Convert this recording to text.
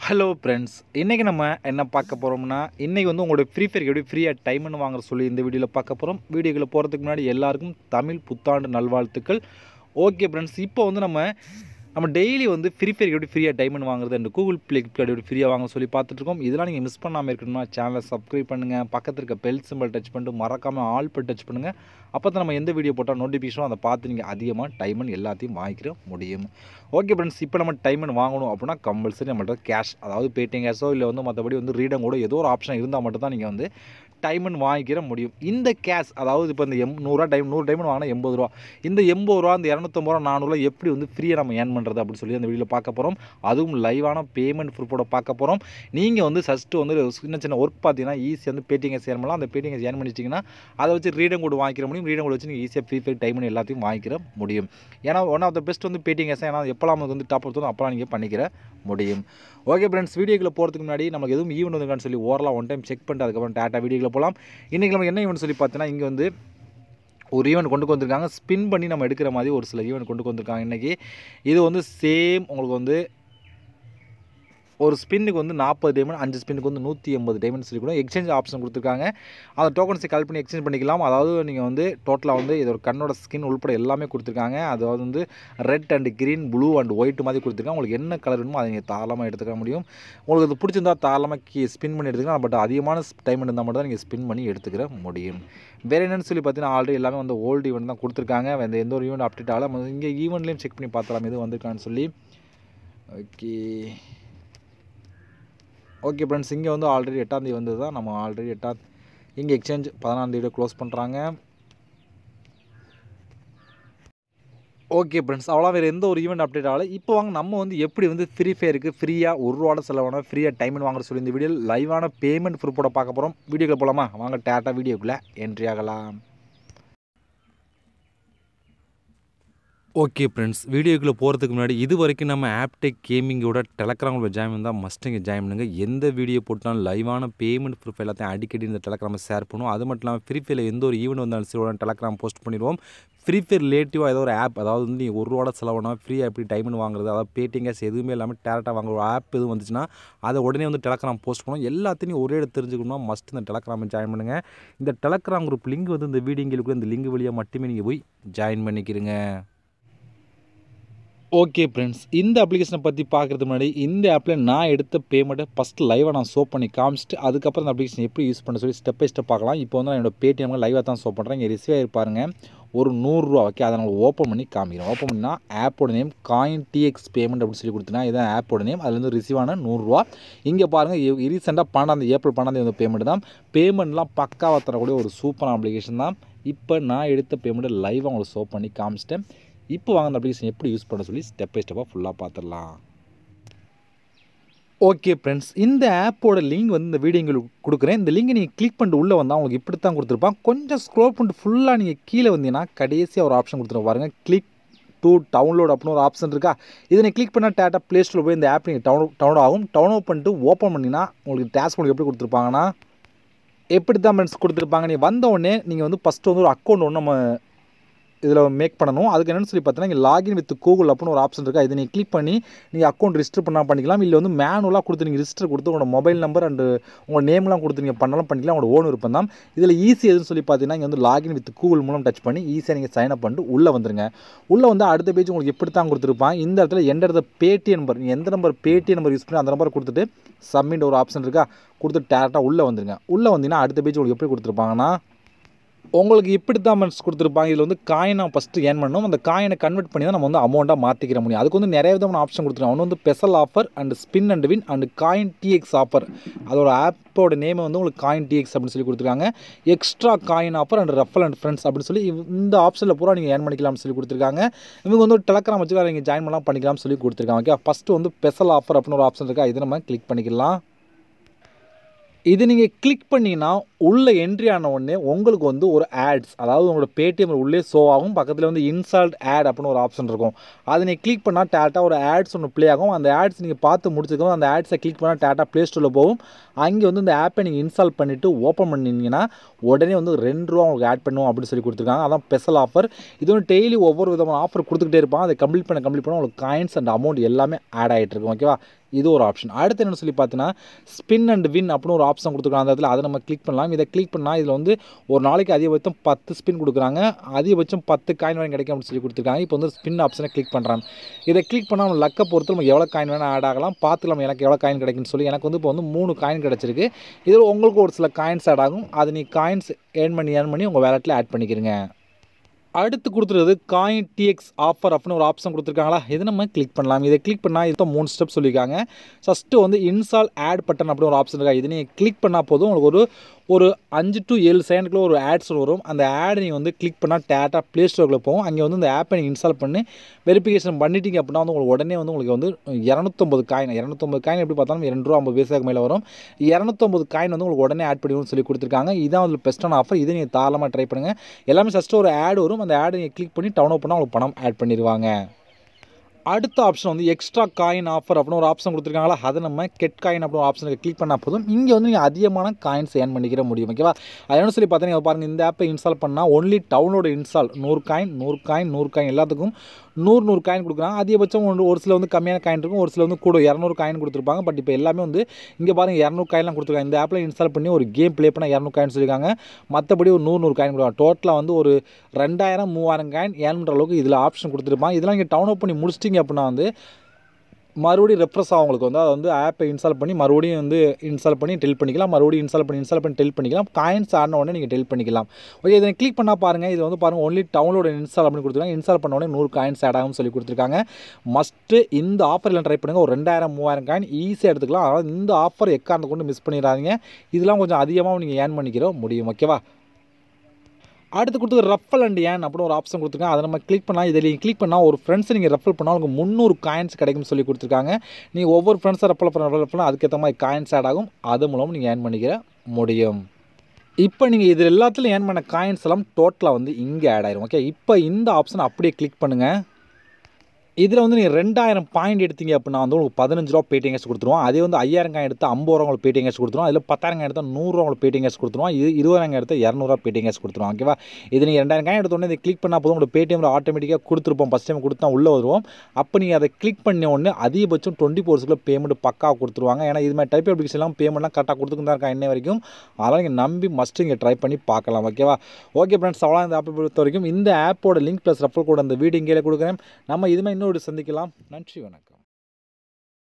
hello friends இன்றைக்கி நம்ம என்ன பார்க்க போகிறோம்னா இன்றைக்கி வந்து உங்களோட ஃப்ரீ ஃபயருக்கு எப்படி ஃப்ரீயாக டைம்னு வாங்குற சொல்லி இந்த வீடியோவில் பார்க்க போகிறோம் வீடியோக்குள்ள போகிறதுக்கு முன்னாடி எல்லாருக்கும் தமிழ் புத்தாண்டு நல்வாழ்த்துக்கள் ஓகே ஃப்ரெண்ட்ஸ் இப்போ வந்து நம்ம நம்ம டெய்லி வந்து ஃப்ரீ ஃபயருக்கு எப்படி ஃப்ரீயாக டைமண்ட் வாங்குறது அந்த கூகுள் ப்ளே கார்டு எப்படி ஃப்ரீயாக வாங்க சொல்லி பார்த்துட்டு இருக்கோம் இதெல்லாம் நீங்கள் மிஸ் பண்ணாமல் இருக்கணும்னா சேனலை சப்ஸ்கிரைப் பண்ணுங்கள் பக்கத்தில் இருக்க பெல் சிம்பிள் டச் பண்ணிட்டு மறக்காமல் ஆல் பட் டச் பண்ணுங்கள் அப்போ தான் நம்ம எந்த வீடியோ போட்டால் நோட்டிஃபிகேஷனும் அதை பார்த்து நீங்கள் அதிகமாக டைமண்ட் எல்லாத்தையும் வாங்கிக்கிற முடியும் ஓகே ஃப்ரெண்ட்ஸ் இப்போ நம்ம டைமண்ட் வாங்கணும் அப்படின்னா கம்பல்சரி நம்மள்ட்ட கேஷ் அதாவது பேடிஎம் கேஷோ இல்லை வந்து மற்றபடி வந்து ரீடம் கூட ஏதோ ஒரு ஆப்ஷன் இருந்தால் மட்டும் தான் நீங்கள் வந்து டைமண்ட் வாங்கிக்கிற முடியும் இந்த கேஷ் அதாவது இப்போ இந்த எம் நூறுரூவா டைம் நூறு டைமண்ட் வாங்கினா எண்பது ரூபா இந்த எண்பது ரூபா இந்த இரநூத்தம்பது ரூபா நானூறுவா எப்படி வந்து ஃப்ரீயாக நம்ம ஏர்ன் பண்ணுறது அப்படின்னு சொல்லி அந்த வீடியோவில் பார்க்க போகிறோம் அதுவும் லைவான பேமெண்ட் ப்ரூஃபோட பார்க்க போகிறோம் நீங்கள் வந்து ஃபஸ்ட்டு வந்து ஒரு சின்ன சின்ன ஒர்க் பார்த்தீங்கன்னா ஈஸியாக வந்து பேடிஎம் கேஸ் ஏர்ன் பண்ணலாம் அந்த பேடிஎம் கேஸ் ஏர்ன் பண்ணிச்சிங்கன்னா அதை வச்சு ரீடம் கோடு வாங்கிக்கிற முடியும் ரீடம் கோடு வச்சு நீங்கள் ஈஸியாக ஃப்ரீ ஃபயர் டைமண்ட் எல்லாத்தையும் வாங்கிக்கிற முடியும் ஏன்னா ஒன் ஆஃப் த பெஸ்ட் வந்து பேடிஎம் கேஸ் ஏன்னா எப்போலாம் நமக்கு வந்து டாப் எடுத்தோம் அப்போலாம் நீங்கள் பண்ணிக்கிற முடியும் ஓகே ஃப்ரெண்ட்ஸ் வீடியோக்குள்ள போகிறதுக்கு முன்னாடி நமக்கு எதுவும் ஈவெண்ட் வந்துருக்கான்னு சொல்லி ஓரலாம் ஒன் டைம் செக் பண்ணிட்டு அதுக்கப்புறம் டேட்டா வீடியோக்குள்ள போகலாம் இன்றைக்கி நமக்கு என்ன ஈவெண்ட் சொல்லி பார்த்தீங்கன்னா இங்கே வந்து ஒரு ஈவெண்ட் கொண்டு வந்திருக்காங்க ஸ்பின் பண்ணி நம்ம எடுக்கிற மாதிரி ஒரு சில ஈவெண்ட் கொண்டு வந்திருக்காங்க இன்றைக்கி இது வந்து சேம் உங்களுக்கு வந்து ஒரு ஸ்பின்னுக்கு வந்து நாற்பது டைமண்ட் அஞ்சு ஸ்பின்னுக்கு வந்து நூற்றி எண்பது டைமண்ட் சொல்லி கூட எக்ஸ்சேஞ்ச் ஆப்ஷன் கொடுத்துருக்காங்க அந்த டோக்கன்ஸை கால் பண்ணி எக்ஸ்சேஞ்ச் பண்ணிக்கலாம் அதாவது நீங்கள் வந்து டோட்டலாக வந்து இதோட கண்ணோட ஸ்கின் உள்பட எல்லாமே கொடுத்துருக்காங்க அதாவது வந்து red and green blue and white மாதிரி கொடுத்துருக்காங்க உங்களுக்கு என்ன கலர் வேணுமோ அதை நீங்கள் தாராளமாக எடுத்துக்க முடியும் உங்களுக்கு அது பிடிச்சிருந்தா தாராளமாக கீ ஸ்பின் பண்ணி எடுத்துக்கலாம் பட் அதிகமான டைம் இருந்தால் மட்டும் தான் நீங்கள் ஸ்பின் பண்ணி எடுத்துக்கிற முடியும் வேறு என்னென்னு சொல்லி பார்த்தீங்கன்னா ஆல்ரெடி எல்லாமே வந்து ஓல்டு ஈவெண்ட் தான் கொடுத்துருக்காங்க வேறு எந்த ஒரு ஈவெண்ட் அப்டேட் ஆகல இங்கே ஈவெண்ட்லேயும் செக் பண்ணி பார்த்தலாம் எது வந்திருக்கான்னு சொல்லி ஓகே ஓகே ஃப்ரெண்ட்ஸ் இங்கே வந்து ஆல்ரெடி எட்டாந்தேதி வந்தது தான் நம்ம ஆல்ரெடி எட்டாம் இங்கே எக்ஸ்சேஞ்ச் பதினாந்தேதியோட க்ளோஸ் பண்ணுறாங்க ஓகே ஃப்ரெண்ட்ஸ் அவ்வளோ வேறு எந்த ஒரு ஈவெண்ட் அப்டேட் ஆகல இப்போ வாங்க நம்ம வந்து எப்படி வந்து ஃப்ரீ ஃபயருக்கு ஃப்ரீயாக ஒரு ரூபாட செலவான ஃப்ரீயாக டைமண்ட் வாங்குற சொல்லி இந்த வீடியோ லைவான பேமெண்ட் ப்ரூஃபோட பார்க்க போகிறோம் வீடியோக்குள்ளே போகலாமா வாங்க டேட்டா வீடியோக்குள்ளே என்ட்ரி ஆகலாம் ஓகே ஃப்ரெண்ட்ஸ் வீடியோக்குள்ளே போகிறதுக்கு முன்னாடி இது வரைக்கும் நம்ம ஆப்டெக் கேமிங்கோட டெலகிராமில் ஜாயின் பண்ணால் மஸ்ட் இங்கே ஜாயின் பண்ணுங்கள் எந்த வீடியோ போட்டாலும் லைவான பேமெண்ட் ப்ரூஃப் எல்லாத்தையும் அடிக்கடி இந்த டெலகிராமை ஷேர் பண்ணுவோம் அது மட்டும் இல்லாமல் ஃப்ரீ ஃபயரில் எந்த ஒரு ஈவெண்ட் வந்தாலும் சரி உடனே டெலகிராம் போஸ்ட் பண்ணிடுவோம் ஃப்ரீ ஃபயர் ரிலேட்டிவாக ஏதோ ஒரு ஆப் அதாவது வந்து நீங்கள் ஒரு ரூபா செலவுனா ஃப்ரீயாக எப்படி டைமண்ட் வாங்குறது அதாவது பேடிஎம் கேஸ் எதுவுமே இல்லாமல் டேரெக்டாக வாங்குற ஒரு ஆப் எதுவும் வந்துச்சுன்னா அதை உடனே வந்து டெலகிராம் போஸ்ட் பண்ணுவோம் எல்லாத்தையும் ஒரே இடத்து தெரிஞ்சுக்கணும்னா மஸ்ட் இந்த டெலகிராமை ஜாயின் பண்ணுங்கள் இந்த டெலகிராம் குரூப் லிங்க் வந்து இந்த வீடியோங்களுக்கு இந்த லிங்க் வழியாக மட்டுமே நீங்கள் போய் ஜாயின் பண்ணிக்கிறீங்க ஓகே ஃப்ரெண்ட்ஸ் இந்த அப்ளிகேஷனை பற்றி பார்க்குறதுக்கு முன்னாடி இந்த ஆப்பில் நான் எடுத்த பேமெண்ட்டை ஃபஸ்ட் லைவாக நான் ஷோ பண்ணி காமிச்சிட்டு அதுக்கப்புறம் இந்த அப்ளிகேஷன் எப்படி யூஸ் பண்ண சொல்லி ஸ்டெப் பை ஸ்டெப் பார்க்கலாம் இப்போ வந்து நான் என்னோட பேடிஎம்மில் லைவாக தான் ஷோ பண்ணுறேன் இங்கே ரிசீவ் ஆகிருப்பாருங்க ஒரு நூறுரூவா ஓகே அதை நான் ஓப்பன் பண்ணி காமிக்கிறேன் ஓப்பன் பண்ணால் ஆப்போட நேம் காயின் டிஎக்ஸ் பேமெண்ட் அப்படின்னு சொல்லி கொடுத்தீங்கன்னா இதான் ஆப்போட நேம் அதுலேருந்து ரிசீவ் ஆன நூறுரூவா இங்கே பாருங்கள் ரீசெண்டாக பன்னெண்டாம் ஏப்ரல் பன்னெண்டாம் வந்து பேமெண்ட் தான் பேமெண்ட்லாம் பக்காவாக தரக்கூடிய ஒரு சூப்பரான அப்ளிகேஷன் தான் இப்போ நான் எடுத்த பேமெண்ட்டை லைவாக உங்களுக்கு ஷோ பண்ணி காமிச்சிட்டேன் இப்போ வாங்க அந்த அப்ளிகேஷன் எப்படி யூஸ் பண்ண சொல்லி ஸ்டெப் பை ஸ்டெப்பாக ஃபுல்லாக பார்த்துடலாம் ஓகே ஃப்ரெண்ட்ஸ் இந்த ஆப்போட லிங்க் வந்து இந்த வீடியோ உங்களுக்கு கொடுக்குறேன் இந்த லிங்கை நீங்கள் கிளிக் பண்ணிட்டு உள்ளே வந்தால் உங்களுக்கு இப்படி தான் கொடுத்துருப்பான் கொஞ்சம் ஸ்க்ரோல் பண்ணிட்டு ஃபுல்லாக நீங்கள் கீழே வந்தீங்கன்னா கடைசியாக ஒரு ஆப்ஷன் கொடுத்துருங்க பாருங்கள் கிளிக் டு டவுன்லோட் அப்படின்னு ஒரு ஆப்ஷன் இருக்கா இதை கிளிக் பண்ணால் டேட்டா ப்ளே ஸ்டோரில் போய் இந்த ஆப் நீங்கள் டவுன் டவுன்லோட் ஆகும் டவுன்லோட் பண்ணிட்டு ஓப்பன் பண்ணிங்கன்னா உங்களுக்கு டேஷ் உங்களுக்கு எப்படி கொடுத்துருப்பாங்கன்னா எப்படி தான் ஃப்ரெண்ட்ஸ் கொடுத்துருப்பாங்க நீ வந்த உடனே நீங்கள் வந்து ஃபஸ்ட்டு வந்து ஒரு அக்கௌண்ட் ஒன்று நம்ம இதில் மேக் பண்ணணும் அதுக்கு என்னென்னு சொல்லி பார்த்தீங்கன்னா இங்கே லாகின் வித் கூகுள் அப்படின்னு ஒரு ஆப்ஷன் இருக்குது இதை நீங்கள் கிளிக் பண்ணி நீங்கள் அக்கௌண்ட் ரிஜிஸ்டர் பண்ணால் பண்ணிக்கலாம் இல்லை வந்து மேனுவலாக கொடுத்து நீங்கள் ரிஜிஸ்டர் கொடுத்து உங்களோட மொபைல் நம்பர் அண்டு உங்கள் நேம்லாம் கொடுத்து நீங்கள் பண்ணாலும் பண்ணிக்கலாம் உங்களோட ஓன் விருப்பம் தான் இதில் ஈஸி எதுன்னு சொல்லி பார்த்தீங்கன்னா இங்கே வந்து லாகின் வித் கூகுள் மூலம் டச் பண்ணி ஈஸியாக நீங்கள் சைன் அப் பண்ணிட்டு உள்ளே வந்துருங்க உள்ளே வந்து அடுத்த பேஜ் உங்களுக்கு எப்படி தான் கொடுத்துருப்பான் இந்த இடத்துல எந்த இடத்துல பேடிஎம் நம்பர் நீங்கள் எந்த நம்பர் பேடிஎம் நம்பர் யூஸ் பண்ணி அந்த நம்பர் கொடுத்துட்டு சப்மிட் ஒரு ஆப்ஷன் இருக்கா கொடுத்துட்டு டேரெக்டாக உள்ளே வந்துருங்க உள்ளே வந்தீங்கன்னா அடுத்த பேஜ் உங்களுக்கு எப்படி கொடுத்துருப்பாங்கன்னா உங்களுக்கு இப்படி தான் மென்ஸ் கொடுத்துருப்பாங்க இதில் வந்து காயினை ஃபஸ்ட்டு ஏர்ன் பண்ணணும் அந்த காயினை கன்வெர்ட் பண்ணி தான் நம்ம வந்து அமௌண்ட்டாக மாற்றிக்கிற முடியும் அதுக்கு வந்து நிறைய விதமான ஆப்ஷன் கொடுத்துருக்காங்க ஒன்று வந்து special offer and spin and win and coin DX offer அதோட ஆப்போட நேம் வந்து உங்களுக்கு காயின் டிஎக்ஸ் அப்படின்னு சொல்லி கொடுத்துருக்காங்க extra coin offer and refer and friends அப்படின்னு சொல்லி இந்த ஆப்ஷனில் பூரா நீங்கள் ஏர்ன் பண்ணிக்கலாம்னு சொல்லி கொடுத்துருக்காங்க இவங்க வந்து ஒரு டெலகிராம் வச்சு நீங்கள் ஜாயின் பண்ணலாம் பண்ணிக்கலாம்னு சொல்லி கொடுத்துருக்காங்க ஓகே ஃபஸ்ட்டு வந்து ஸ்பெஷல் ஆஃபர் அப்படின்னு ஒரு ஆப்ஷன் இருக்கா இதை நம்ம கிளிக் பண்ணிக்கலாம் இது நீங்கள் கிளிக் பண்ணிங்கன்னா உள்ளே என்ட்ரி ஆன உடனே உங்களுக்கு வந்து ஒரு ஆட்ஸ் அதாவது உங்களோட பேடிஎம் உள்ளே ஷோ ஆகும் பக்கத்தில் வந்து இன்சால்ட் ஆட் அப்படின்னு ஒரு ஆப்ஷன் இருக்கும் அதை நீங்கள் கிளிக் பண்ணால் டேட்டா ஒரு ஆட்ஸ் ஒன்று ப்ளே ஆகும் அந்த ஆட்ஸ் நீங்கள் பார்த்து முடிச்சதுக்கப்புறம் அந்த ஆட்ஸை கிளிக் பண்ணால் டேட்டா ப்ளே ஸ்டோரில் போகும் அங்கே வந்து இந்த ஆப்பை நீங்கள் இன்ஸ்டால் பண்ணிவிட்டு ஓப்பன் பண்ணிங்கன்னா உடனே வந்து ரெண்டு ரூபா உங்களுக்கு ஆட் பண்ணுவோம் அப்படின்னு சொல்லி கொடுத்துருக்காங்க அதான் ஸ்பெஷல் ஆஃபர் இது வந்து டெய்லி ஒவ்வொரு விதமான ஆஃபர் கொடுத்துக்கிட்டே இருப்பான் அதை கம்ப்ளீட் பண்ண கம்ப்ளீட் பண்ண உங்களுக்கு காயின்ஸ் அண்ட் அமௌண்ட் எல்லாமே ஆட் ஆகிட்டு இருக்கும் ஓகேவா இது ஒரு ஆப்ஷன் அடுத்து என்னென்னு சொல்லி பார்த்தீங்கன்னா ஸ்பின் அண்ட் வின் அப்படின்னு ஒரு ஆப்ஷன் கொடுத்துருக்காங்க அந்த இடத்துல அதை நம்ம கிளிக் பண்ணலாம் இதை கிளிக் பண்ணால் இதில் வந்து ஒரு நாளைக்கு அதிகபட்சம் பத்து ஸ்பின் கொடுக்குறாங்க அதிகபட்சம் பத்து காயின் வரைக்கும் கிடைக்கும் அப்படின்னு சொல்லி கொடுத்துருக்காங்க இப்போ வந்து ஸ்பின் ஆப்ஷனை கிளிக் பண்ணுறாங்க இதை கிளிக் பண்ணால் நம்ம லக்கை பொறுத்து நம்ம எவ்வளோ காயின் வேணால் ஆட் ஆகலாம் பார்த்துக்கலாம் எனக்கு எவ்வளோ காயின் கிடைக்குன்னு சொல்லி எனக்கு வந்து இப்போ வந்து மூணு காயின் கிடச்சிருக்கு இதில் உங்களுக்கு ஒரு சில காயின்ஸ் ஆட் ஆகும் அது நீ காயின்ஸ் ஏர்ன் பண்ணி ஏர்ன் பண்ணி உங்கள் வேலட்டில் ஆட் பண்ணிக்கிறீங்க அடுத்து கொடுத்துருது காயின் டிஎக்ஸ் ஆஃபர் அப்படின்னு ஒரு ஆப்ஷன் கொடுத்துருக்காங்களா இதை நம்ம கிளிக் பண்ணலாம் இதை கிளிக் பண்ணால் இது மூணு ஸ்டெப் சொல்லியிருக்காங்க ஃபஸ்ட்டு வந்து இன்ஸ்டால் ஆட் பட்டன் அப்படின்னு ஒரு ஆப்ஷன் இருக்கா இது நீங்கள் கிளிக் பண்ணால் போதும் உங்களுக்கு ஒரு ஒரு அஞ்சு டு ஏழு செகண்டுக்குள்ள ஒரு ஆட்ஸ் வரும் அந்த ஆட் நீங்கள் வந்து கிளிக் பண்ணால் டேட்டா ப்ளே ஸ்டோரில் போகும் அங்கே வந்து இந்த ஆப்பை நீங்கள் இன்ஸ்டால் பண்ணி வெரிஃபிகேஷன் பண்ணிட்டீங்க அப்படின்னா வந்து உங்களுக்கு உடனே வந்து உங்களுக்கு வந்து இரநூத்தொம்பது காயின் இரநூத்தொம்பது காயின் எப்படி பார்த்தாலும் ரெண்டு ரூபா ஐம்பது பைசாக்கு மேலே வரும் இரநூத்தொம்பது காயின் வந்து உங்களுக்கு உடனே ஆட் பண்ணிடுவோம்னு சொல்லி கொடுத்துருக்காங்க இதான் வந்து பெஸ்ட்டான ஆஃபர் இதை நீங்கள் தாராளமாக ட்ரை பண்ணுங்கள் எல்லாமே ஃபஸ்ட்டு ஒரு ஆட் வரும் அந்த ஆடை நீங்கள் கிளிக் பண்ணி டவுன் பண்ணால் உங்களுக்கு பணம் ஆட் பண்ணிடுவாங்க அடுத்த ஆப்ஷன் வந்து எக்ஸ்ட்ரா காயின் ஆஃபர் அப்படின்னு ஒரு ஆப்ஷன் கொடுத்துருக்காங்களா அதை நம்ம கெட் காயின் அப்படின்னு ஒரு ஆப்ஷனுக்கு கிளிக் பண்ணால் போதும் இங்கே வந்து நீங்கள் அதிகமான காயின்ஸ் ஏர்ன் பண்ணிக்கிற முடியும் ஓகேவா அது என்ன சொல்லி பார்த்தீங்கன்னா பாருங்கள் இந்த ஆப்பை இன்ஸ்டால் பண்ணால் ஒன்லி டவுன்லோடு இன்ஸ்டால் நூறு காயின் நூறு காயின் நூறு காயின் எல்லாத்துக்கும் நூறு நூறு காயின் கொடுக்குறாங்க அதிகபட்சம் ஒன்று ஒரு சில வந்து கம்மியான காயின் இருக்கும் ஒரு சில வந்து கூட இரநூறு காயின் கொடுத்துருப்பாங்க பட் இப்போ எல்லாமே வந்து இங்கே பாருங்கள் இரநூறு காயின்லாம் கொடுத்துருக்காங்க இந்த ஆப்பில் இன்ஸ்டால் பண்ணி ஒரு கேம் ப்ளே பண்ணால் இரநூறு காயின் சொல்லியிருக்காங்க மற்றபடி ஒரு நூறு நூறு காயின் கொடுப்பாங்க டோட்டலாக வந்து ஒரு ரெண்டாயிரம் மூவாயிரம் காயின் ஏர்ன் பண்ணுற அளவுக்கு இதில் ஆப்ஷன் கொடுத்துருப்பாங்க இதெல்லாம் இங்கே டவுன் அப் பண்ணி முடிச்சிட்டிங்க அப்படின்னா வந்து மறுபடியும் ரெஃப்ரெஷ் ஆகும் உங்களுக்கு வந்து அதை வந்து ஆப்பை இன்ஸ்டால் பண்ணி மறுபடியும் வந்து இன்ஸ்டால் பண்ணி டெல் பண்ணிக்கலாம் மறுபடியும் இன்ஸ்டால் பண்ணி இன்ஸ்டால் பண்ணி டெல் பண்ணிக்கலாம் காயின்ஸ் ஆன உடனே நீங்கள் டெல் பண்ணிக்கலாம் ஓகே இதை கிளிக் பண்ணால் பாருங்கள் இது வந்து பாருங்கள் ஒன்லி டவுன்லோட் இன்ஸ்டால் பண்ணி கொடுத்துருக்காங்க இன்ஸ்டால் பண்ண உடனே நூறு காயின்ஸ் ஆட் ஆகும்னு சொல்லி கொடுத்துருக்காங்க மஸ்ட்டு இந்த ஆஃபரில் ட்ரை பண்ணுங்கள் ஒரு ரெண்டாயிரம் மூவாயிரம் காயின் ஈஸியாக எடுத்துக்கலாம் அதாவது இந்த ஆஃபர் எக்காரணத்தை கொண்டு மிஸ் பண்ணிடாதீங்க இதெல்லாம் கொஞ்சம் அதிகமாக நீங்கள் ஏர்ன் பண்ணிக்கிற முடியும் ஓகேவா அடுத்து கொடுத்து ரஃபல் அண்ட் ஏன் அப்படின்னு ஒரு ஆப்ஷன் கொடுத்துருக்காங்க அதை நம்ம கிளிக் பண்ணால் இதில் நீங்கள் கிளிக் பண்ணால் ஒரு ஃப்ரெண்ட்ஸை நீங்கள் ரெஃபர் பண்ணால் உங்களுக்கு முந்நூறு காயின்ஸ் கிடைக்கும்னு சொல்லி கொடுத்துருக்காங்க நீங்கள் ஒவ்வொரு ஃப்ரெண்ட்ஸை ரெஃபர் பண்ண ரெஃபர் பண்ணால் அதுக்கேற்ற மாதிரி காயின்ஸ் ஆட் ஆகும் அது மூலம் நீங்கள் ஏர்ன் பண்ணிக்கிற முடியும் இப்போ நீங்கள் இதில் எல்லாத்துலையும் ஏர்ன் பண்ண காயின்ஸ் எல்லாம் டோட்டலாக வந்து இங்கே ஆட் ஆயிரும் ஓகே இப்போ இந்த ஆப்ஷன் அப்படியே கிளிக் பண்ணுங்கள் இதில் வந்து நீங்கள் ரெண்டாயிரம் பாயிண்ட் எடுத்தீங்க அப்படின்னா வந்து உங்களுக்கு பதினஞ்சு ரூபா பேடிஎம் கேஷ் கொடுத்துருவோம் அதே வந்து ஐயாயிரம் காயின் எடுத்தால் ஐம்பது ரூபா உங்களுக்கு பேடிஎம் கேஷ் கொடுத்துருவோம் அதில் பத்தாயிரம் காயின் எடுத்தால் நூறுரூவா உங்களுக்கு பேடிஎம் கேஷ் கொடுத்துருவோம் இது இருபதாயிரம் எடுத்தால் இரநூறுவா பேடிஎம் கேஷ் கொடுத்துருவோம் ஓகேவா இது நீங்கள் ரெண்டாயிரம் காயின் எடுத்த உடனே இதை கிளிக் பண்ணால் போதும் உங்களுக்கு பேடிஎம்ல ஆட்டோமேட்டிக்காக கொடுத்துருப்போம் ஃபஸ்ட் டைம் கொடுத்தா உள்ளே வருவோம் அப்போ நீங்கள் அதை கிளிக் பண்ண உடனே அதிகபட்சம் டுவெண்ட்டி ஃபோர்ஸ்க்குள்ள பேமெண்ட் பக்காவாக கொடுத்துருவாங்க ஏன்னா இது மாதிரி டைப் அப்ளிகேஷன்லாம் பேமெண்ட்லாம் கரெக்டாக கொடுத்துட்டு தான் இருக்கா இன்ன வரைக்கும் அதெல்லாம் நீங்கள் நம்பி மஸ்ட்டு இங்கே ட்ரை பண்ணி பார்க்கலாம் ஓகேவா ஓகே ஃப்ரெண்ட்ஸ் அவ்வளோ இந்த ஆப்பை பொறுத்த வரைக்கும் இந்த ஆப்போட லிங்க் ப்ளஸ் ரெஃபர் கூட அந்த வீடியோ இங்கே கொடுக்குறேன் நம்ம இதுமாதிரி இன்னொரு சந்திக்கலாம் நன்றி வணக்கம்